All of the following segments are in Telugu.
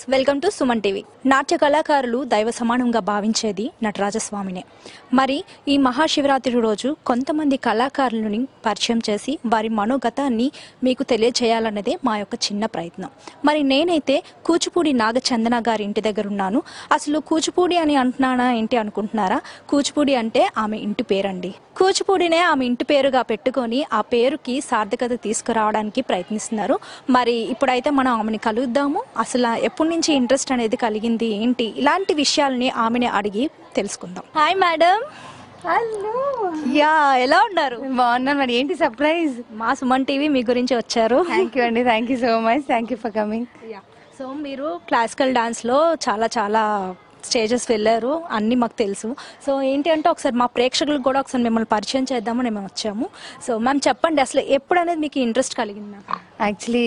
వెల్కమ్ టు సుమన్ టీవీ నాట్య కళాకారులు దైవ సమానంగా భావించేది నటరాజస్వామినే మరి ఈ మహాశివరాత్రి రోజు కొంతమంది కళాకారులని పరిచయం చేసి వారి మనోగతాన్ని మీకు తెలియచేయాలన్నదే మా యొక్క చిన్న ప్రయత్నం మరి నేనైతే కూచిపూడి నాగచందన గారి ఇంటి దగ్గర ఉన్నాను అసలు కూచిపూడి అని అంటున్నానా ఏంటి అనుకుంటున్నారా కూచిపూడి అంటే ఆమె ఇంటి పేరండి కూచిపూడినే ఆమె ఇంటి పేరుగా పెట్టుకొని ఆ పేరుకి సార్థకత తీసుకురావడానికి ప్రయత్నిస్తున్నారు మరి ఇప్పుడైతే మనం ఆమెని కలుద్దాము అసలు ఎప్పటి నుంచి ఇంట్రెస్ట్ అనేది కలిగింది ఏంటి ఇలాంటి విషయాలని ఆమెని అడిగి తెలుసుకుందాం హాయ్ మేడం హలో యా ఎలా ఉన్నారు బాగున్నాను మరి ఏంటి సర్ప్రైజ్ మా సుమన్ టీవీ మీ గురించి వచ్చారు థ్యాంక్ యూ అండి thank you so much thank you for coming so మీరు క్లాసికల్ డాన్స్లో చాలా చాలా స్టేజెస్ వెళ్ళారు అన్నీ మాకు తెలుసు సో ఏంటి అంటే ఒకసారి మా ప్రేక్షకులకు కూడా ఒకసారి మిమ్మల్ని పరిచయం చేద్దామని మేము వచ్చాము సో మ్యామ్ చెప్పండి అసలు ఎప్పుడు అనేది మీకు ఇంట్రెస్ట్ కలిగింది మ్యామ్ యాక్చువల్లీ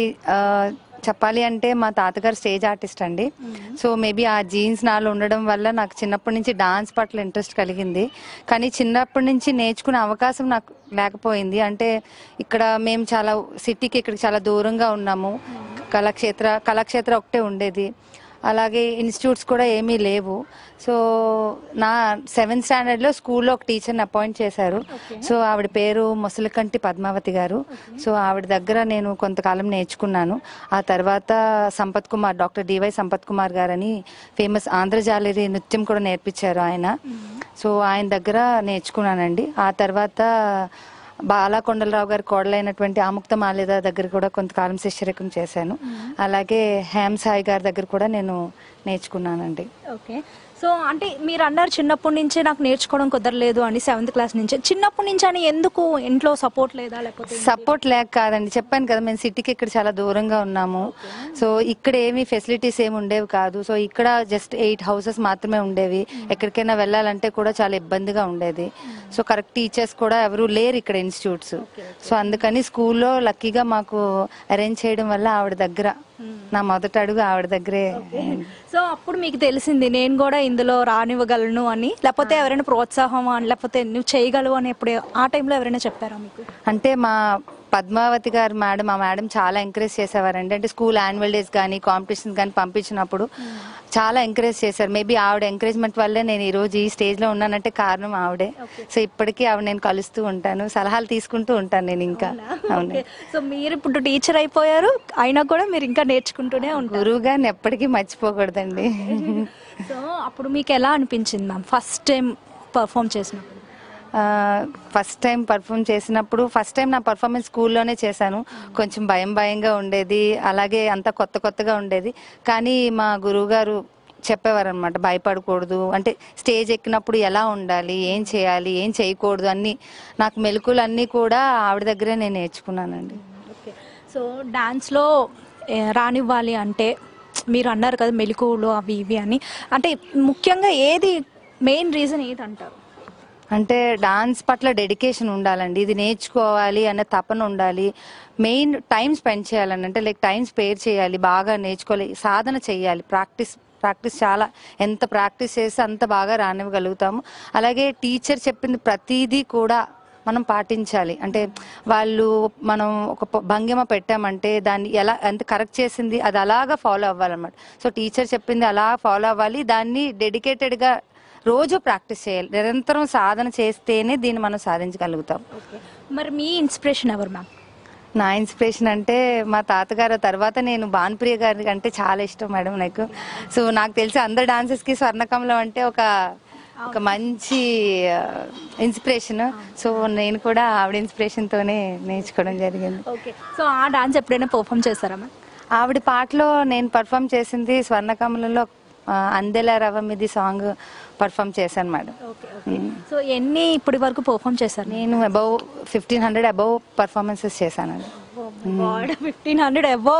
చెప్పాలి అంటే మా తాతగారు స్టేజ్ ఆర్టిస్ట్ అండి సో మేబీ ఆ జీన్స్ నాలో ఉండడం వల్ల నాకు చిన్నప్పటి నుంచి డాన్స్ పట్ల ఇంట్రెస్ట్ కలిగింది కానీ చిన్నప్పటి నుంచి నేర్చుకునే అవకాశం నాకు లేకపోయింది అంటే ఇక్కడ మేము చాలా సిటీకి ఇక్కడికి చాలా దూరంగా ఉన్నాము కళాక్షేత్ర కళాక్షేత్ర ఒకటే ఉండేది అలాగే ఇన్స్టిట్యూట్స్ కూడా ఏమీ లేవు సో నా సెవెంత్ స్టాండర్డ్లో స్కూల్లో ఒక టీచర్ని అపాయింట్ చేశారు సో ఆవిడ పేరు ముసలికంటి పద్మావతి గారు సో ఆవిడ దగ్గర నేను కొంతకాలం నేర్చుకున్నాను ఆ తర్వాత సంపత్ కుమార్ డాక్టర్ డివై సంపత్ కుమార్ గారని ఫేమస్ ఆంధ్రజాలరీ నృత్యం కూడా నేర్పించారు ఆయన సో ఆయన దగ్గర నేర్చుకున్నానండి ఆ తర్వాత బాలా కొండలరావు గారి కోడలైనటువంటి ఆముక్త మాలేద దగ్గర కూడా కొంతకాలం శిష్యరకం చేశాను అలాగే హేమ్ సాయి గారి దగ్గర కూడా నేను నేర్చుకున్నానండి ఓకే సో అంటే మీరు అన్నారు చిన్నప్పటి నుంచే నాకు నేర్చుకోవడం కుదరలేదు అని సెవెంత్ క్లాస్ నుంచి చిన్నప్పటి నుంచి అని ఎందుకు ఇంట్లో సపోర్ట్ లేదా లేకపోతే సపోర్ట్ లేక కాదండి చెప్పాను కదా మేము సిటీకి ఇక్కడ చాలా దూరంగా ఉన్నాము సో ఇక్కడ ఏమి ఫెసిలిటీస్ ఏమి ఉండేవి కాదు సో ఇక్కడ జస్ట్ ఎయిట్ హౌసెస్ మాత్రమే ఉండేవి ఎక్కడికైనా వెళ్ళాలంటే కూడా చాలా ఇబ్బందిగా ఉండేది సో కరెక్ట్ టీచర్స్ కూడా ఎవరు లేరు ఇక్కడ ఇన్స్టిట్యూట్స్ సో అందుకని స్కూల్లో లక్కీగా మాకు అరేంజ్ చేయడం వల్ల ఆవిడ దగ్గర నా మొదటి అడుగు ఆవిడ దగ్గరే సో అప్పుడు మీకు తెలిసింది నేను కూడా ఇందులో రానివ్వగలను అని లేకపోతే ఎవరైనా ప్రోత్సాహం అని లేకపోతే నువ్వు చేయగలవు అని ఎప్పుడు ఆ టైంలో ఎవరైనా చెప్పారా మీకు అంటే మా పద్మావతి గారు మేడం మా మేడం చాలా ఎంకరేజ్ చేసేవారండి అంటే స్కూల్ యాన్యువల్ డేస్ కానీ కాంపిటీషన్స్ కానీ పంపించినప్పుడు చాలా ఎంకరేజ్ చేశారు మేబీ ఆవిడ ఎంకరేజ్మెంట్ వల్లే నేను ఈ రోజు ఈ స్టేజ్ లో ఉన్నానంటే కారణం ఆవిడే సో ఇప్పటికీ ఆవిడ నేను కలుస్తూ ఉంటాను సలహాలు తీసుకుంటూ ఉంటాను నేను ఇంకా అవును ఓకే. సో మీరు ఇప్పుడు టీచర్ అయిపోయారు అయినా కూడా మీరు ఇంకా నేర్చుకుంటూనే ఉంటారు గురువు గారిని ఎప్పటికీ మర్చిపోకూడదండి సో అప్పుడు మీకు ఎలా అనిపించింది మ్యామ్ ఫస్ట్ టైం పర్ఫామ్ చేసినప్పుడు ఫస్ట్ టైం పర్ఫామ్ చేసినప్పుడు ఫస్ట్ టైం నా పర్ఫార్మెన్స్ స్కూల్లోనే చేశాను కొంచెం భయం భయంగా ఉండేది అలాగే అంతా కొత్త కొత్తగా ఉండేది కానీ మా గురువుగారు చెప్పేవారు అనమాట భయపడకూడదు అంటే స్టేజ్ ఎక్కినప్పుడు ఎలా ఉండాలి ఏం చేయాలి ఏం చేయకూడదు అన్ని నాకు మెలకులు అన్నీ కూడా ఆవిడ దగ్గరే నేను నేర్చుకున్నానండి ఓకే సో డాన్స్లో ఏ, రానివ్వాలి అంటే మీరు అన్నారు కదా మెలకువలు అవి ఇవి అని అంటే ముఖ్యంగా ఏది మెయిన్ రీజన్ ఏది అంటారు అంటే డాన్స్ పట్ల డెడికేషన్ ఉండాలండి ఇది నేర్చుకోవాలి అనే తపన ఉండాలి మెయిన్ టైం స్పెండ్ చేయాలని అంటే లైక్ టైం స్పేర్ చేయాలి బాగా నేర్చుకోవాలి సాధన చేయాలి ప్రాక్టీస్ ప్రాక్టీస్ చాలా ఎంత ప్రాక్టీస్ చేస్తే అంత బాగా రానివ్వగలుగుతాము అలాగే టీచర్ చెప్పింది ప్రతిదీ కూడా మనం పాటించాలి అంటే వాళ్ళు మనం ఒక ప- భంగిమ పెట్టామంటే దాన్ని ఎలా ఎంత కరెక్ట్ చేసింది అది అలాగా ఫాలో అవ్వాలన్నమాట సో టీచర్ చెప్పింది అలా ఫాలో అవ్వాలి దాన్ని డెడికేటెడ్గా రోజు ప్రాక్టీస్ చేయాలి నిరంతరం సాధన చేస్తేనే దీన్ని మనం సాధించగలుగుతాం ఓకే మరి మీ ఇన్స్పిరేషన్ ఎవరు మ్యామ్ నా ఇన్స్పిరేషన్ అంటే మా తాతగారు తర్వాత నేను భానుప్రియ గారి అంటే చాలా ఇష్టం మేడం నాకు సో నాకు తెలిసి అందరు డాన్సెస్ కి స్వర్ణకమలం అంటే ఒక ఒక మంచి ఇన్స్పిరేషన్ సో నేను కూడా ఆవిడ ఇన్స్పిరేషన్ తోనే నేర్చుకోవడం జరిగింది ఓకే సో ఆ డాన్స్ ఎప్పుడైనా పర్ఫామ్ చేస్తారా మ్యామ్ ఆవిడ పాటలో నేను పర్ఫామ్ చేసింది స్వర్ణకమలంలో ఆ, అందెల రవ మీది సాంగ్ పర్ఫామ్ చేశాను మేడం ఓకే ఓకే సో ఎన్ని ఇప్పటి వరకు పర్ఫామ్ చేశారు నేను above fifteen hundred above performances చేశానండి ఫిఫ్టీన్ హండ్రెడ్ ఎబో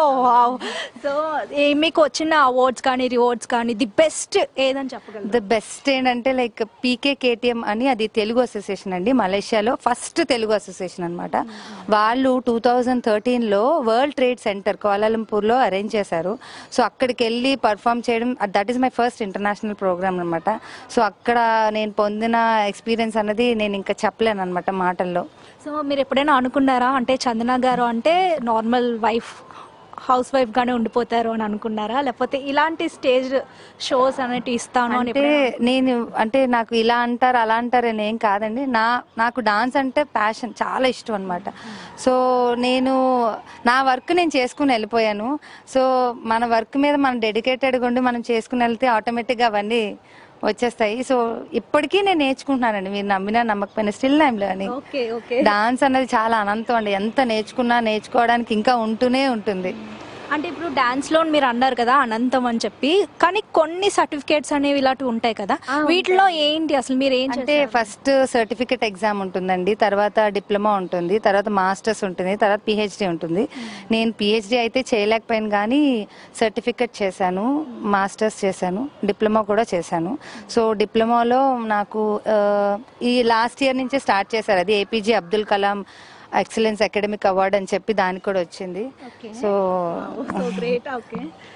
సో మీకు వచ్చిన అవార్డ్స్ కానీ రివార్డ్స్ కానీ ది బెస్ట్ ఏదని చెప్పగలరు ద బెస్ట్ ఏంటంటే లైక్ పీకే కేటీఎం అని అది తెలుగు అసోసియేషన్ అండి మలేషియాలో ఫస్ట్ తెలుగు అసోసియేషన్ అన్నమాట వాళ్ళు టూ థౌజండ్ థర్టీన్లో వరల్డ్ ట్రేడ్ సెంటర్ కోలాలంపూర్లో అరేంజ్ చేశారు సో అక్కడికి వెళ్ళి పర్ఫామ్ చేయడం that is my first international programme అనమాట సో అక్కడ నేను పొందిన ఎక్స్పీరియన్స్ అన్నది నేను ఇంకా చెప్పలేను అనమాట మాటల్లో సో మీరు ఎప్పుడైనా అనుకున్నారా అంటే చందన గారు అంటే నార్మల్ వైఫ్ హౌస్ వైఫ్ గానే ఉండిపోతారు అని అనుకున్నారా లేకపోతే ఇలాంటి స్టేజ్ షోస్ అనేవి ఇస్తాను అని అంటే నేను అంటే నాకు ఇలా అంటారు అలా అంటారు అని ఏం కాదండి నా నాకు డాన్స్ అంటే ప్యాషన్ చాలా ఇష్టం అనమాట సో నేను నా వర్క్ నేను చేసుకుని వెళ్ళిపోయాను సో మన వర్క్ మీద మనం డెడికేటెడ్గా ఉండి మనం చేసుకుని వెళ్తే ఆటోమేటిక్గా అవన్నీ వచ్చేస్తాయి సో ఇప్పటికీ నేను నేర్చుకుంటున్నానండి మీరు నమ్మినా నమ్మకపోయినా still I'm learning okay okay dance అనేది చాలా అనంతం అండి ఎంత నేర్చుకున్నా నేర్చుకోవడానికి ఇంకా ఉంటూనే ఉంటుంది అంటే ఇప్పుడు డాన్స్ లో మీరు అన్నారు కదా అనంతం అని చెప్పి కానీ కొన్ని సర్టిఫికేట్స్ అనేవి ఇలాంటివి ఉంటాయి కదా వీటిలో ఏంటి అసలు మీరు ఏం అంటే ఫస్ట్ సర్టిఫికెట్ ఎగ్జామ్ ఉంటుందండి తర్వాత డిప్లొమా ఉంటుంది తర్వాత మాస్టర్స్ ఉంటుంది తర్వాత పిహెచ్డి ఉంటుంది నేను పిహెచ్డి అయితే చేయలేకపోయాను కానీ సర్టిఫికెట్ చేశాను మాస్టర్స్ చేశాను డిప్లొమా కూడా చేశాను సో డిప్లొమాలో నాకు ఆ, ఈ లాస్ట్ ఇయర్ నుంచే స్టార్ట్ చేశారు అది APJ Abdul Kalam excellence academic award అని చెప్పి దానికి కూడా వచ్చింది Okay. So so great okay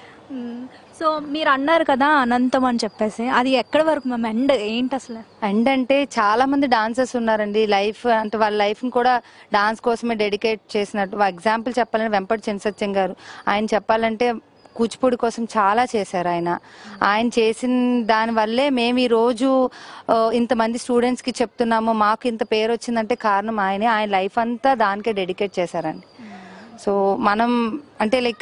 so మీరు అన్నారు కదా అనంతం అని చెప్పేసి అది ఎక్కడి వరకు మ్యామ్ ఎండ్ ఏంటి అసలు అండ్ అంటే చాలా మంది డాన్సర్స్ ఉన్నారండి లైఫ్ అంటే వాళ్ళ లైఫ్ ని కూడా డాన్స్ కోసమే డెడికేట్ చేసినట్టు ఎగ్జాంపుల్ చెప్పాలంటే వెంపటి చినసత్యం గారు ఆయన చెప్పాలంటే కూచిపూడి కోసం చాలా చేశారు ఆయన ఆయన చేసిన దాని వల్లే మేము ఈ రోజు ఆ, ఇంతమంది స్టూడెంట్స్ కి చెప్తున్నాము మాకు ఇంత పేరు వచ్చిందంటే కారణం ఆయనే ఆయన లైఫ్ అంతా దానికే డెడికేట్ చేశారండి సో మనం అంటే లైక్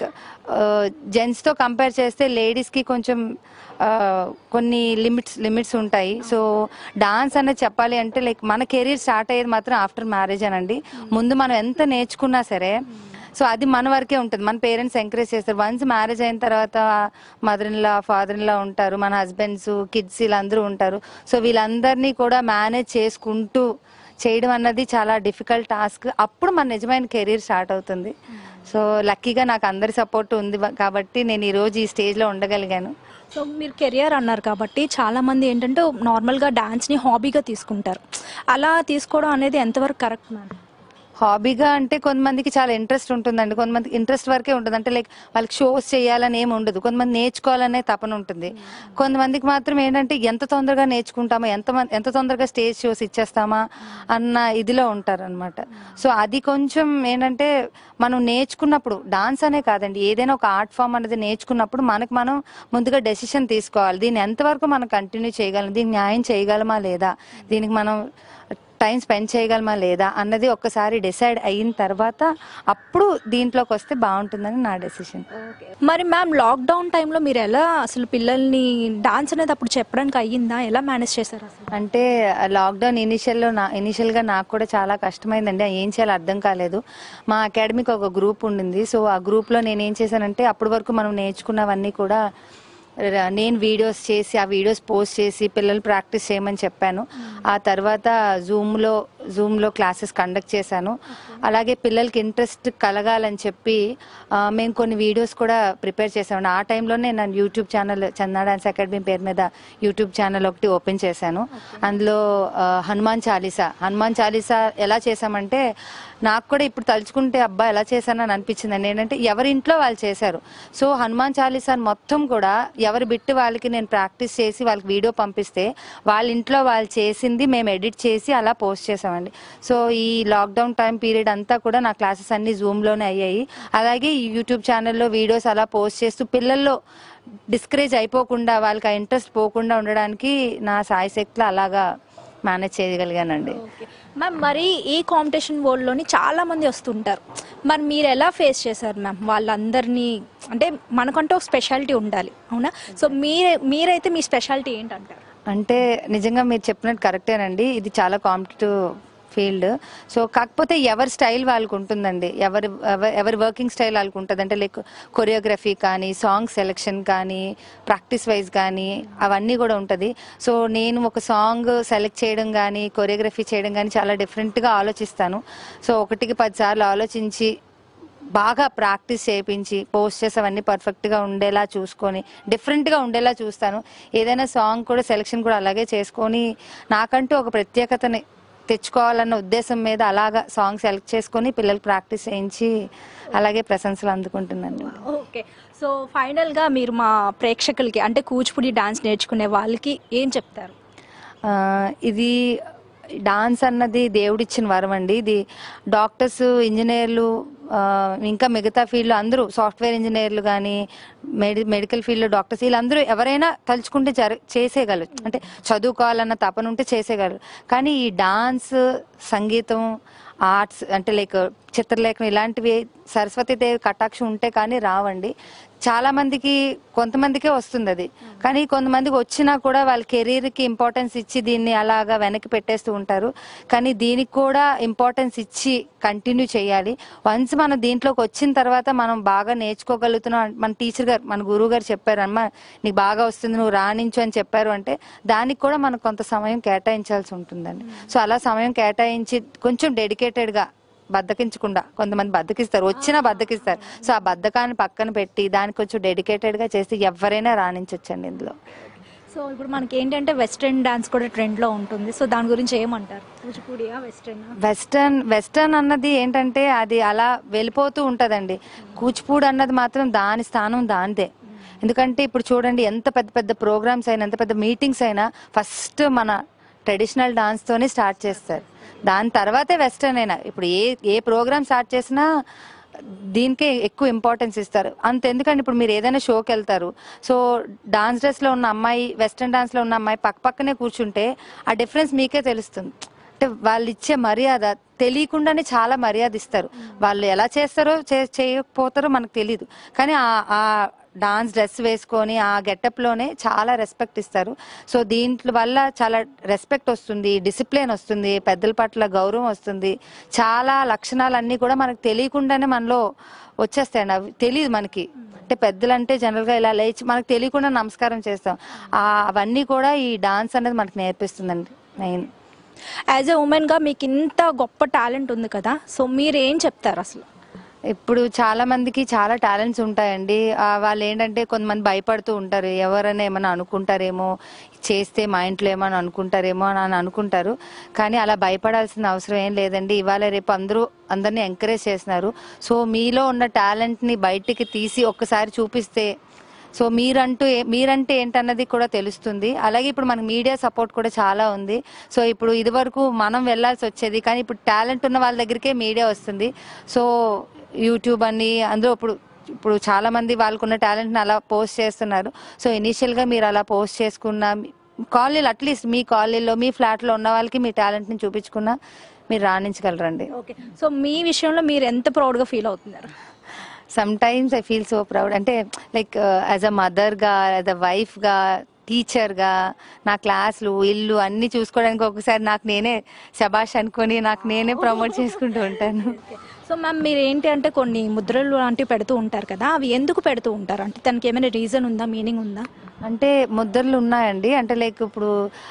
జెంట్స్ తో కంపేర్ చేస్తే లేడీస్ కి కొంచెం ఆ, కొన్ని లిమిట్స్ లిమిట్స్ ఉంటాయి సో డాన్స్ అనేది చెప్పాలి అంటే లైక్ మన కెరీర్ స్టార్ట్ అయ్యేది మాత్రం ఆఫ్టర్ మ్యారేజ్ అనండి ముందు మనం ఎంత నేర్చుకున్నా సరే సో అది మన వరకే ఉంటుంది మన పేరెంట్స్ ఎంకరేజ్ చేస్తారు వన్స్ మ్యారేజ్ అయిన తర్వాత mother in law father in law ఉంటారు మన హస్బెండ్స్ కిడ్స్ వీళ్ళందరూ ఉంటారు సో వీళ్ళందరినీ కూడా మేనేజ్ చేసుకుంటూ చేయడం అన్నది చాలా డిఫికల్ట్ టాస్క్ అప్పుడు మన నిజమైన కెరీర్ స్టార్ట్ అవుతుంది సో లక్కీగా నాకు అందరి సపోర్ట్ ఉంది కాబట్టి నేను ఈ రోజు ఈ స్టేజ్ లో ఉండగలిగాను సో మీరు కెరియర్ అన్నారు కాబట్టి చాలా మంది ఏంటంటే నార్మల్గా డాన్స్ని హాబీగా తీసుకుంటారు అలా తీసుకోవడం అనేది ఎంతవరకు కరెక్ట్ మ్యామ్ హాబీగా అంటే కొంతమందికి చాలా ఇంట్రెస్ట్ ఉంటుందండి కొంతమందికి ఇంట్రెస్ట్ వరకే ఉంటుంది అంటే లైక్ వాళ్ళకి షోస్ చేయాలని ఏమి ఉండదు కొంతమంది నేర్చుకోవాలనే తపన ఉంటుంది కొంతమందికి మాత్రం ఏంటంటే ఎంత తొందరగా నేర్చుకుంటామా ఎంత మం- ఎంత తొందరగా స్టేజ్ షోస్ ఇచ్చేస్తామా అన్న ఇదిలో ఉంటారన్నమాట సో అది కొంచెం ఏంటంటే మనం నేర్చుకున్నప్పుడు డాన్స్ అనే కాదండి ఏదైనా ఒక ఆర్ట్ ఫామ్ అనేది నేర్చుకున్నప్పుడు మనకు మనం ముందుగా డెసిషన్ తీసుకోవాలి దీన్ని ఎంతవరకు మనం కంటిన్యూ చేయగలం దీనికి న్యాయం చేయగలమా లేదా దీనికి మనం టైం స్పెండ్ చేయగలమా లేదా అన్నది ఒక్కసారి డిసైడ్ అయిన తర్వాత అప్పుడు దీంట్లోకి వస్తే బాగుంటుందని నా డెసిషన్ మరి మ్యామ్ లాక్డౌన్ టైంలో మీరు ఎలా అసలు పిల్లల్ని డాన్స్ అనేది అప్పుడు చెప్పడానికి అయ్యిందా ఎలా మేనేజ్ చేశారు అసలు అంటే లాక్డౌన్ ఇనిషియల్లో నా ఇనిషియల్గా నాకు కూడా చాలా కష్టమైందండి ఏం చేయాలో అర్థం కాలేదు మా అకాడమీకి ఒక గ్రూప్ ఉండింది సో ఆ గ్రూప్లో నేను ఏం చేశానంటే అప్పటి వరకు మనం నేర్చుకున్నవన్నీ కూడా ర- నేను వీడియోస్ చేసి ఆ వీడియోస్ పోస్ట్ చేసి పిల్లలు ప్రాక్టీస్ చేయమని చెప్పాను ఆ తర్వాత జూమ్లో జూమ్లో క్లాసెస్ కండక్ట్ చేశాను అలాగే పిల్లలకి ఇంట్రెస్ట్ కలగాలని చెప్పి ఆ, మేము కొన్ని వీడియోస్ కూడా ప్రిపేర్ చేసాము ఆ టైంలోనే నేను YouTube channel Chanda dance academy పేరు మీద యూట్యూబ్ ఛానల్ ఒకటి ఓపెన్ చేశాను అందులో ఆ, హనుమాన్ చాలీసా హనుమాన్ చాలీసా ఎలా చేశామంటే నాకు కూడా ఇప్పుడు తలుచుకుంటే అబ్బా ఎలా చేశానని అనిపించింది ఏంటంటే ఎవరి ఇంట్లో వాళ్ళు చేశారు సో హనుమాన్ చాలీసా మొత్తం కూడా ఎవరి బిట్టు వాళ్ళకి నేను ప్రాక్టీస్ చేసి వాళ్ళకి వీడియో పంపిస్తే వాళ్ళ ఇంట్లో వాళ్ళు చేసింది మేము ఎడిట్ చేసి అలా పోస్ట్ చేసామండి సో ఈ లాక్డౌన్ టైం పీరియడ్ అంతా కూడా నా క్లాసెస్ అన్ని జూమ్లోనే అయ్యాయి అలాగే ఈ యూట్యూబ్ ఛానల్లో వీడియోస్ అలా పోస్ట్ చేస్తూ పిల్లల్లో డిస్కరేజ్ అయిపోకుండా వాళ్ళకి ఆ ఇంట్రెస్ట్ పోకుండా ఉండడానికి నా సాయి శక్తిలో అలాగా మేనేజ్ చేయగలిగానండి మ్యామ్ మరి ఈ కాంపిటీషన్ వరల్డ్లోని చాలా మంది వస్తుంటారు మరి మీరు ఎలా ఫేస్ చేశారు మ్యామ్ వాళ్ళందరినీ అంటే మనకంటూ ఒక స్పెషాలిటీ ఉండాలి అవునా సో మీరే మీరైతే మీ స్పెషాలిటీ ఏంటంటారు అంటే నిజంగా మీరు చెప్పినట్టు కరెక్టేనండి ఇది చాలా కాంపిటేటివ్ ఫీల్డ్ సో కాకపోతే ఎవరి స్టైల్ వాళ్ళకు ఉంటుందండి ఎవరి ఎవ- ఎవరి వర్కింగ్ స్టైల్ వాళ్ళకు ఉంటుంది అంటే లైక్ కొరియోగ్రఫీ కానీ సాంగ్ సెలెక్షన్ కానీ ప్రాక్టీస్ వైజ్ కానీ అవన్నీ కూడా ఉంటుంది సో నేను ఒక సాంగ్ సెలెక్ట్ చేయడం కానీ కొరియోగ్రఫీ చేయడం కానీ చాలా డిఫరెంట్గా ఆలోచిస్తాను సో ఒకటికి పది సార్లు ఆలోచించి బాగా ప్రాక్టీస్ చేయించి పోస్టర్స్ అవన్నీ పర్ఫెక్ట్ గా ఉండేలా చూసుకొని డిఫరెంట్ గా ఉండేలా చూస్తాను ఏదైనా సాంగ్ కూడా సెలెక్షన్ కూడా అలాగే చేసుకొని నాకంటూ ఒక ప్రత్యేకతని తెచ్చుకోవాలన్న ఉద్దేశం మీద అలాగా సాంగ్ సెలెక్ట్ చేసుకొని పిల్లలకి ప్రాక్టీస్ చేయించి అలాగే ప్రశంసలు అందుకుంటున్నాను ఓకే సో ఫైనల్గా మీరు మా ప్రేక్షకులకి అంటే కూచిపూడి డాన్స్ నేర్చుకునే వాళ్ళకి ఏం చెప్తారు ఆ, ఇది డాన్స్ అన్నది దేవుడిచ్చిన వరం అండి ఇది డాక్టర్స్ ఇంజనీర్లు ఆ, ఇంకా మిగతా ఫీల్డ్లో అందరూ సాఫ్ట్వేర్ ఇంజనీర్లు కానీ మెడి మెడికల్ ఫీల్డ్లో డాక్టర్స్ వీళ్ళందరూ ఎవరైనా తలుచుకుంటే జర చేసేయగలరు అంటే చదువుకోవాలన్న తపన ఉంటే చేసేయగలరు కానీ ఈ డాన్స్ సంగీతం ఆర్ట్స్ అంటే లైక్ చిత్రలేఖనం ఇలాంటివి సరస్వతీదేవి కటాక్షం ఉంటే కానీ రావండి చాలా మందికి కొంతమందికే వస్తుంది అది కానీ కొంతమందికి వచ్చినా కూడా వాళ్ళ కెరీర్ కి ఇంపార్టెన్స్ ఇచ్చి దీన్ని అలాగా వెనక్కి పెట్టేస్తూ ఉంటారు కానీ దీనికి కూడా ఇంపార్టెన్స్ ఇచ్చి కంటిన్యూ చేయాలి వన్స్ మనం దీంట్లోకి వచ్చిన తర్వాత మనం బాగా నేర్చుకోగలుగుతున్నాం మన టీచర్ గారు మన గురువు గారు చెప్పారు అమ్మా నీకు బాగా వస్తుంది నువ్వు రాణించు అని చెప్పారు అంటే దానికి కూడా మనం కొంత సమయం కేటాయించాల్సి ఉంటుందండి సో అలా సమయం కేటాయించి కొంచెం డెడికేటెడ్ గా బద్దకించకుండా కొంతమంది బద్దకిస్తారు వచ్చినా బద్దకిస్తారు సో ఆ బద్దకాన్ని పక్కన పెట్టి దానికి కొంచెం డెడికేటెడ్ గా చేసి ఎవరైనా రాణించవచ్చండి ఇందులో సో ఇప్పుడు మనకి ఏంటంటే వెస్ట్రన్ డాన్స్ కూడా ట్రెండ్లో ఉంటుంది సో దాని గురించి ఏమంటారు కూచిపూడియా వెస్ట్రన్ వెస్టర్న్ వెస్టర్న్ అన్నది ఏంటంటే అది అలా వెళ్ళిపోతూ ఉంటదండి కూచిపూడి అన్నది మాత్రం దాని స్థానం దానిదే ఎందుకంటే ఇప్పుడు చూడండి ఎంత పెద్ద పెద్ద ప్రోగ్రామ్స్ అయినా ఎంత పెద్ద మీటింగ్స్ అయినా ఫస్ట్ మన ట్రెడిషనల్ డాన్స్ తోనే స్టార్ట్ చేస్తారు దాని తర్వాతే వెస్టర్న్ అయినా ఇప్పుడు ఏ ఏ ప్రోగ్రామ్ స్టార్ట్ చేసినా దీనికే ఎక్కువ ఇంపార్టెన్స్ ఇస్తారు అంత ఎందుకంటే ఇప్పుడు మీరు ఏదైనా షోకి వెళ్తారు సో డాన్స్ డ్రెస్ లో ఉన్న అమ్మాయి వెస్టర్న్ డాన్స్ లో ఉన్న అమ్మాయి పక్క పక్కనే కూర్చుంటే ఆ డిఫరెన్స్ మీకే తెలుస్తుంది అంటే వాళ్ళు ఇచ్చే మర్యాద తెలియకుండానే చాలా మర్యాద ఇస్తారు వాళ్ళు ఎలా చేస్తారో చే- చేయకపోతారో మనకు తెలియదు కానీ ఆ ఆ డాన్స్ డ్రెస్ వేసుకొని ఆ గెటప్ లోనే చాలా రెస్పెక్ట్ ఇస్తారు సో దీంట్లో వల్ల చాలా రెస్పెక్ట్ వస్తుంది డిసిప్లిన్ వస్తుంది పెద్దల పట్ల గౌరవం వస్తుంది చాలా లక్షణాలన్నీ కూడా మనకు తెలియకుండానే మనలో వచ్చేస్తాయండి అవి తెలియదు మనకి అంటే పెద్దలంటే జనరల్ గా ఇలా లేచి మనకు తెలియకుండా నమస్కారం చేస్తాం ఆ అవన్నీ కూడా ఈ డాన్స్ అనేది మనకు నేర్పిస్తుందండి మెయిన్ యాజ్ ఎ ఉమెన్ గా మీకు ఇంత గొప్ప టాలెంట్ ఉంది కదా సో మీరు ఏం చెప్తారు అసలు ఇప్పుడు చాలా మందికి చాలా టాలెంట్స్ ఉంటాయండి ఆ, వాళ్ళు ఏంటంటే కొంతమంది భయపడుతూ ఉంటారు ఎవరైనా ఏమైనా అనుకుంటారేమో చేస్తే మా ఇంట్లో ఏమైనా అనుకుంటారేమో అని అని అనుకుంటారు కానీ అలా భయపడాల్సిన అవసరం ఏం లేదండి ఇవాళ రేపు అందరూ అందరినీ ఎంకరేజ్ చేస్తున్నారు సో మీలో ఉన్న టాలెంట్ ని బయటికి తీసి ఒక్కసారి చూపిస్తే సో మీరంటూ ఏ- మీరంటే ఏంటన్నది కూడా తెలుస్తుంది అలాగే ఇప్పుడు మనకి మీడియా సపోర్ట్ కూడా చాలా ఉంది సో ఇప్పుడు ఇది వరకు మనం వెళ్ళాల్సి వచ్చేది కానీ ఇప్పుడు టాలెంట్ ఉన్న వాళ్ళ దగ్గరికే మీడియా వస్తుంది సో యూట్యూబ్ అని అందులో ఇప్పుడు ఇప్పుడు చాలా మంది వాళ్ళకున్న టాలెంట్ని అలా పోస్ట్ చేస్తున్నారు సో ఇనీషియల్ గా మీరు అలా పోస్ట్ చేసుకున్న కాలనీలు అట్లీస్ట్ మీ కాలనీలో మీ ఫ్లాట్ లో ఉన్న వాళ్ళకి మీ టాలెంట్ ని చూపించుకున్నా మీరు రాణించగలరండి ఓకే సో మీ విషయంలో మీరు ఎంత ప్రౌడ్ గా ఫీల్ అవుతున్నారు sometimes I feel so proud అంటే లైక్ యాజ్ అ మదర్ గా యాజ్ అ వైఫ్ గా టీచర్ గా నా క్లాసులు ఇల్లు అన్ని చూసుకోవడానికి ఒకసారి నాకు నేనే శబాష్ అనుకొని నాకు నేనే ప్రమోట్ చేసుకుంటూ ఉంటాను సో మ్యామ్ మీరు ఏంటి అంటే కొన్ని ముద్రలు లాంటివి పెడుతూ ఉంటారు కదా అవి ఎందుకు పెడుతూ ఉంటారు అంటే దానికి ఏమైనా రీజన్ ఉందా మీనింగ్ ఉందా అంటే ముద్రలు ఉన్నాయండి అంటే లైక్ ఇప్పుడు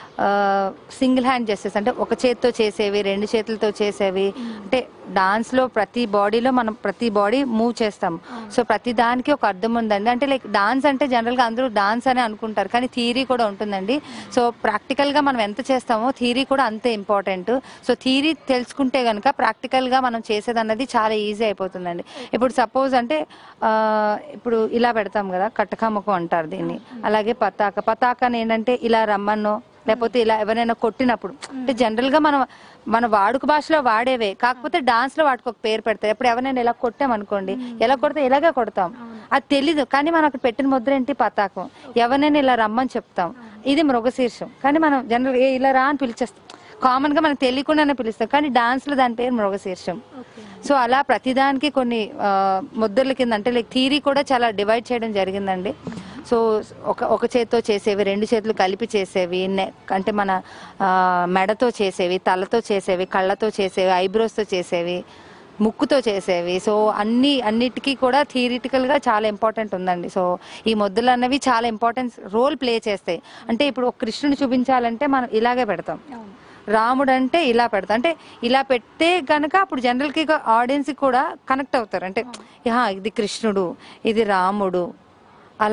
సింగిల్ హ్యాండ్ చేసేసి అంటే ఒక చేతితో చేసేవి రెండు చేతులతో చేసేవి అంటే డాన్స్ లో ప్రతి బాడీలో మనం ప్రతి బాడీ మూవ్ చేస్తాం సో ప్రతి దానికి ఒక అర్థం ఉందండి అంటే లైక్ డాన్స్ అంటే జనరల్ గా అందరూ డాన్స్ అని అనుకుంటారు కానీ థీరీ కూడా ఉంటుందండి సో ప్రాక్టికల్ గా మనం ఎంత చేస్తామో థీరీ కూడా అంతే ఇంపార్టెంట్ సో థీరీ తెలుసుకుంటే గనుక ప్రాక్టికల్ గా మనం చేసేది అన్నది చాలా ఈజీ అయిపోతుందండి ఇప్పుడు సపోజ్ అంటే ఆ, ఇప్పుడు ఇలా పెడతాం కదా కట్టకాముఖం అంటారు దీన్ని అలాగే పతాక పతాకని ఏంటంటే ఇలా రమ్మన్నో లేకపోతే ఇలా ఎవరైనా కొట్టినప్పుడు అంటే జనరల్ గా మనం మన వాడుక భాషలో వాడేవే కాకపోతే డాన్స్ లో వాటికి ఒక పేరు పెడతారు ఇప్పుడు ఎవరైనా ఇలా కొట్టామనుకోండి ఎలా కొడితే ఇలాగే కొడతాం అది తెలీదు కానీ మనం అక్కడ పెట్టిన ముద్ర ఏంటి పతాకం ఎవరైనా ఇలా రమ్మని చెప్తాం ఇది మృగశీర్షం కానీ మనం జనరల్ ఏ ఇలా రా అని పిలిచేస్తాం కామన్ గా మనకు తెలియకుండానే పిలుస్తాం కానీ డాన్స్ లో దాని పేరు మృగశీర్షం సో అలా ప్రతిదానికి కొన్ని ఆ, ముద్రల కింద అంటే లైక్ థీరీ కూడా చాలా డివైడ్ చేయడం జరిగిందండి సో ఒక ఒక చేతితో చేసేవి రెండు చేతులు కలిపి చేసేవి నె- అంటే మన ఆ, మెడతో చేసేవి తలతో చేసేవి కళ్ళతో చేసేవి ఐబ్రోస్తో చేసేవి ముక్కుతో చేసేవి సో అన్ని అన్నిటికీ కూడా థియరిటికల్ గా చాలా ఇంపార్టెంట్ ఉందండి సో ఈ ముద్రలు అన్నవి చాలా ఇంపార్టెన్స్ రోల్ ప్లే చేస్తాయి అంటే ఇప్పుడు ఒక కృష్ణుని చూపించాలంటే మనం ఇలాగే పెడతాం రాముడు అంటే ఇలా పెడతాం అంటే ఇలా పెడితే గనక అప్పుడు జనరల్ కి ఆడియన్స్ కూడా కనెక్ట్ అవుతారు అంటే "యా, ఇది కృష్ణుడు ఇది రాముడు అలా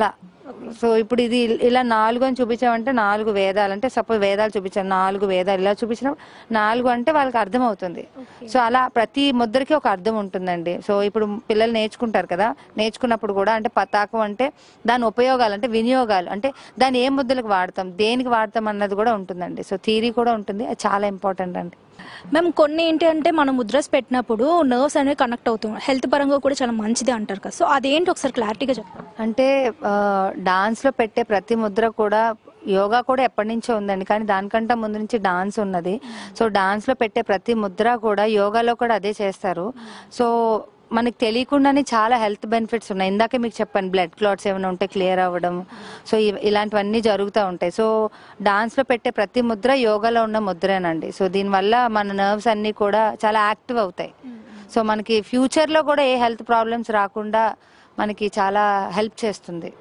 సో ఇప్పుడు ఇది ఇలా నాలుగు అని చూపించామంటే నాలుగు వేదాలు అంటే సపోజ్ వేదాలు చూపించాం నాలుగు వేదాలు ఇలా చూపించినప్పుడు నాలుగు అంటే వాళ్ళకి అర్థం అవుతుంది సో అలా ప్రతి ముద్రకి ఒక అర్థం ఉంటుందండి సో ఇప్పుడు పిల్లలు నేర్చుకుంటారు కదా నేర్చుకున్నప్పుడు కూడా అంటే పతాకం అంటే దాని ఉపయోగాలు అంటే వినియోగాలు అంటే దాన్ని ఏ ముద్రలకు వాడతాం దేనికి వాడతాం అన్నది కూడా ఉంటుందండి సో థీరీ కూడా ఉంటుంది అది చాలా ఇంపార్టెంట్ అండి మేము కొన్ని ఏంటి అంటే మనం ముద్రస్ పెట్టినప్పుడు నర్వ్స్ అనేవి కనెక్ట్ అవుతాం హెల్త్ పరంగా కూడా చాలా మంచిది అంటారు కదా సో అదేంటి ఒకసారి క్లారిటీగా చెప్తాం అంటే డాన్స్ లో పెట్టే ప్రతి ముద్ర కూడా యోగా కూడా ఎప్పటి నుంచో ఉందండి కానీ దానికంటే ముందు నుంచి డాన్స్ ఉన్నది సో డాన్స్ లో పెట్టే ప్రతి ముద్ర కూడా యోగాలో కూడా అదే చేస్తారు సో మనకి తెలియకుండానే చాలా హెల్త్ బెనిఫిట్స్ ఉన్నాయి ఇందాకే మీకు చెప్పాను బ్లడ్ క్లాట్స్ ఏమైనా ఉంటే క్లియర్ అవ్వడం సో ఇవ- ఇలాంటివన్నీ జరుగుతూ ఉంటాయి సో డాన్స్ లో పెట్టే ప్రతి ముద్ర యోగాలో ఉన్న ముద్రేనండి సో దీనివల్ల మన నర్వ్స్ అన్ని కూడా చాలా యాక్టివ్ అవుతాయి సో మనకి ఫ్యూచర్ లో కూడా ఏ హెల్త్ ప్రాబ్లమ్స్ రాకుండా మనకి చాలా హెల్ప్ చేస్తుంది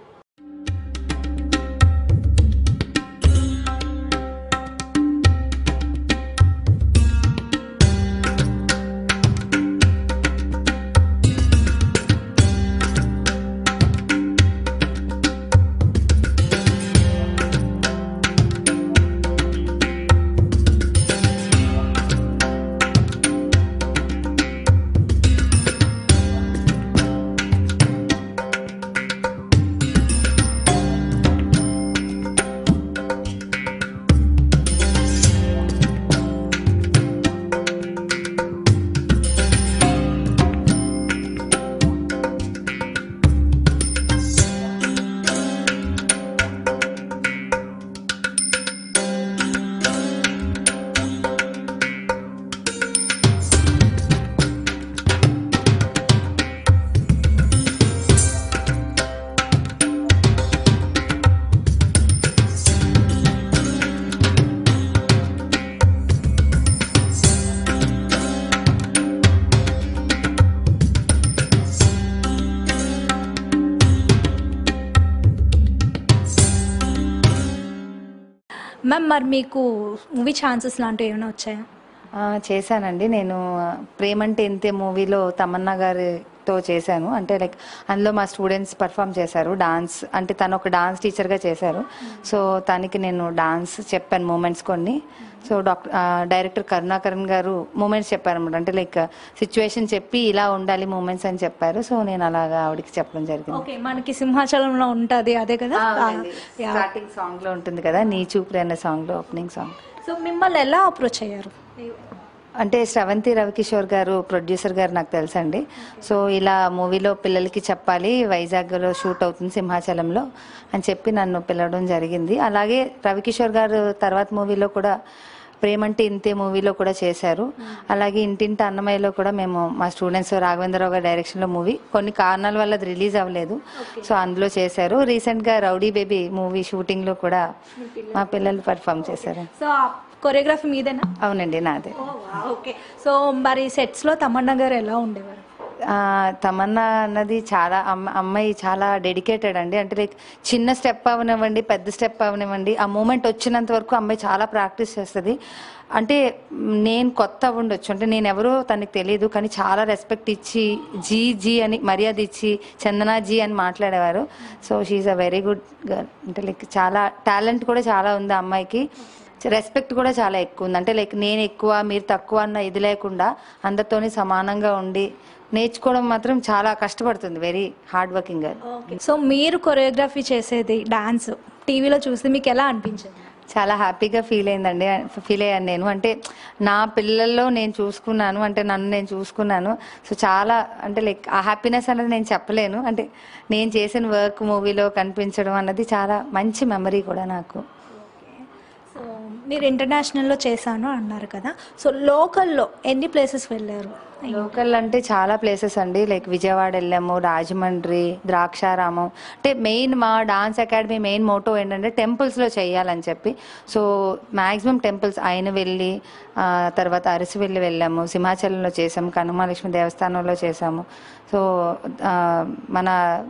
మ్యామ్ మరి మీకు మూవీ ఛాన్సెస్ లాంటివి ఏమైనా వచ్చాయా ఆ, చేశానండి నేను ఆ, ప్రేమంటే ఇంతే మూవీలో తమన్నా గారితో చేశాను అంటే లైక్ అందులో మా స్టూడెంట్స్ పర్ఫామ్ చేశారు డాన్స్ అంటే తను ఒక డాన్స్ టీచర్గా చేశారు సో తనకి నేను డాన్స్ చెప్పాను మూమెంట్స్ కొన్ని సో డాక్టర్ డైరెక్టర్ కరుణాకరణ్ గారు మూమెంట్స్ చెప్పారు అనమాట అంటే లైక్ సిచ్యువేషన్ చెప్పి ఇలా ఉండాలి మూమెంట్స్ అని చెప్పారు సో నేను అలాగా ఆవిడకి చెప్పడం జరిగింది ఓకే మనకి సింహాచలంలో ఉంటుంది అదే కదా యా. స్టార్టింగ్ సాంగ్ లో ఉంటుంది కదా నీ చూపులు అనే సాంగ్ లో ఓపెనింగ్ సాంగ్ సో మిమ్మల్ని ఎలా అప్రోచ్ అయ్యారు అంటే శ్రవంతి రవికిషోర్ గారు ప్రొడ్యూసర్ గారు నాకు తెలుసండి సో ఇలా మూవీలో పిల్లలకి చెప్పాలి వైజాగ్లో షూట్ అవుతుంది సింహాచలంలో అని చెప్పి నన్ను పిలవడం జరిగింది అలాగే రవికిషోర్ గారు తర్వాత మూవీలో కూడా ప్రేమంటే ఇంతే మూవీలో కూడా చేశారు అలాగే ఇంటింటి అన్నమయ్యలో కూడా మేము మా స్టూడెంట్స్ రాఘవేంద్రరావు గారి డైరెక్షన్లో మూవీ కొన్ని కారణాల వల్ల అది రిలీజ్ అవ్వలేదు సో అందులో చేశారు రీసెంట్గా రౌడీ బేబీ మూవీ షూటింగ్లో కూడా మా పిల్లలు పర్ఫామ్ చేశారు సో కొరియోగ్రఫీ మీదేనా అవునండి నాదే ఓకే సో మరి సెట్స్ లో తమన్నా గారు ఎలా ఉండేవారు ఆ, తమన్నా అన్నది చాలా అమ్మ- అమ్మాయి చాలా డెడికేటెడ్ అండి అంటే లైక్ చిన్న స్టెప్ అవనివ్వండి పెద్ద స్టెప్ అవనివ్వండి ఆ మూమెంట్ వచ్చినంత వరకు అమ్మాయి చాలా ప్రాక్టీస్ చేస్తుంది అంటే మ్, నేను కొత్త ఉండొచ్చు అంటే నేను ఎవరో తనకి తెలియదు కానీ చాలా రెస్పెక్ట్ ఇచ్చి జీ జీ అని మర్యాద ఇచ్చి చందనా జీ అని మాట్లాడేవారు so she a very good girl అంటే లైక్ చాలా టాలెంట్ కూడా చాలా ఉంది ఆ అమ్మాయికి రెస్పెక్ట్ కూడా చాలా ఎక్కువ ఉంది అంటే లైక్ నేను ఎక్కువ మీరు తక్కువ అన్న ఇది లేకుండా అందరితోని సమానంగా ఉండి నేర్చుకోవడం మాత్రం చాలా కష్టపడుతుంది very hard working girl so మీరు కొరియోగ్రఫీ చేసేది డాన్స్ టీవీలో చూస్తే మీకు ఎలా అనిపించింది చాలా హ్యాపీగా ఫీల్ అయిందండి ఫీల్ అయ్యాను నేను అంటే నా పిల్లల్లో నేను చూసుకున్నాను అంటే నన్ను నేను చూసుకున్నాను సో చాలా అంటే లైక్ ఆ హ్యాపీనెస్ అనేది నేను చెప్పలేను అంటే నేను చేసిన వర్క్ మూవీలో కనిపించడం అన్నది చాలా మంచి మెమరీ కూడా నాకు సో మీరు ఇంటర్నేషనల్లో చేశాను అన్నారు కదా సో లోకల్లో ఎన్ని ప్లేసెస్ వెళ్ళారు లోకల్ అంటే చాలా ప్లేసెస్ అండి లైక్ విజయవాడ వెళ్ళాము రాజమండ్రి ద్రాక్షారామం అంటే మెయిన్ మా డాన్స్ అకాడమీ మెయిన్ మోటో ఏంటంటే టెంపుల్స్లో చేయాలని చెప్పి సో మ్యాక్సిమం టెంపుల్స్ ఆయన వెళ్ళి ఆ, తర్వాత అరసివెల్లి వెళ్ళాము సింహాచలంలో చేసాము కనుమాలక్ష్మి దేవస్థానంలో చేసాము సో ఆ, మన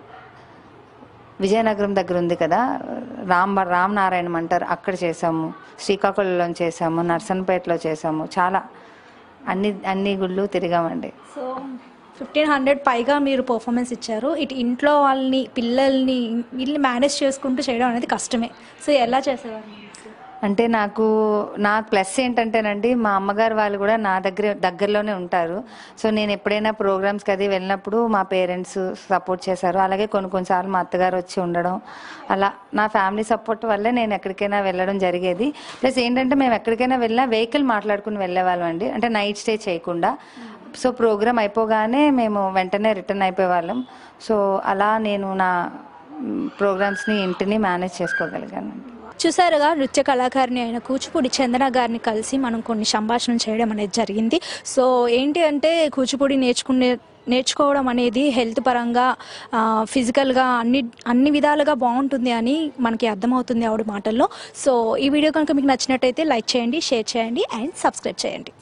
విజయనగరం దగ్గర ఉంది కదా రామ్ రామ్ నారాయణం అంటారు అక్కడ చేసాము శ్రీకాకుళంలో చేసాము నర్సన్పేటలో చేసాము చాలా అన్ని అన్ని గుళ్ళు తిరిగామండి సో ఫిఫ్టీన్ హండ్రెడ్ పైగా మీరు పర్ఫార్మెన్స్ ఇచ్చారు ఇటు ఇంట్లో వాళ్ళని పిల్లల్ని వీళ్ళని మేనేజ్ చేసుకుంటూ చేయడం అనేది కష్టమే సో ఎలా చేసేవారు మీరు? అంటే నాకు నా ప్లస్ ఏంటంటేనండి మా అమ్మగారు వాళ్ళు కూడా నా దగ్గర దగ్గరలోనే ఉంటారు సో నేను ఎప్పుడైనా ప్రోగ్రామ్స్కి అది వెళ్ళినప్పుడు మా పేరెంట్స్ సపోర్ట్ చేశారు అలాగే కొన్ని కొన్నిసార్లు మా అత్తగారు వచ్చి ఉండడం అలా నా ఫ్యామిలీ సపోర్ట్ వల్లే నేను ఎక్కడికైనా వెళ్ళడం జరిగేది ప్లస్ ఏంటంటే మేము ఎక్కడికైనా వెళ్ళినా వెహికల్ మాట్లాడుకుని వెళ్ళేవాళ్ళం అండి అంటే నైట్ స్టే చేయకుండా సో ప్రోగ్రామ్ అయిపోగానే మేము వెంటనే రిటర్న్ అయిపోయేవాళ్ళం సో అలా నేను నా ప్రోగ్రామ్స్ని ఇంటిని మేనేజ్ చేసుకోగలిగాను చూసారుగా నృత్య కళాకారిణి అయిన కూచిపూడి చందన గారిని కలిసి మనం కొన్ని సంభాషణలు చేయడం అనేది జరిగింది సో ఏంటి అంటే కూచిపూడి నేర్చుకునే నేర్చుకోవడం అనేది హెల్త్ పరంగా ఆ, ఫిజికల్గా అన్ని అన్ని విధాలుగా బాగుంటుంది అని మనకి అర్థమవుతుంది ఆవిడ మాటల్లో సో ఈ వీడియో కనుక మీకు నచ్చినట్టయితే లైక్ చేయండి షేర్ చేయండి అండ్ సబ్స్క్రైబ్ చేయండి